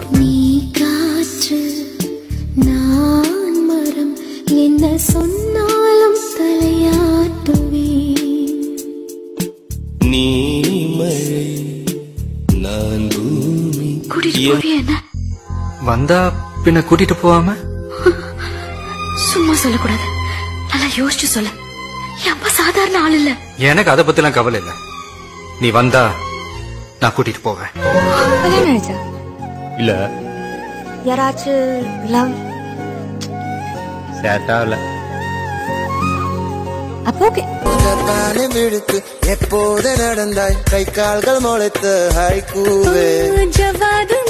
நீ காற்று நான் மரம் என்ன சொன்னாலும் தலையாட்டுவேன் நீ மழை நான் பூமி கூட்டிட்டு போவியா என்ன வந்தா பின்ன கூட்டிட்டு போவாம சும்மா சொல்லக்கூடாது நல்லா யோசிச்சு சொல்ல என் அப்பா சாதாரண ஆள் இல்ல எனக்கு அதை பத்திலாம் கவலை இல்ல நீ வந்தா நான் கூட்டிட்டு போவேன் கல்யாணம் ஆயிடுச்சா இல்ல யாராச்சும் லவ் சேட்டா இல்ல அப்போ ஓகே ஜப்பானை விடுத்து எப்போது நடந்தாய் கை கால்கள் முளைத்து ஹைக்கூவே ஜவாது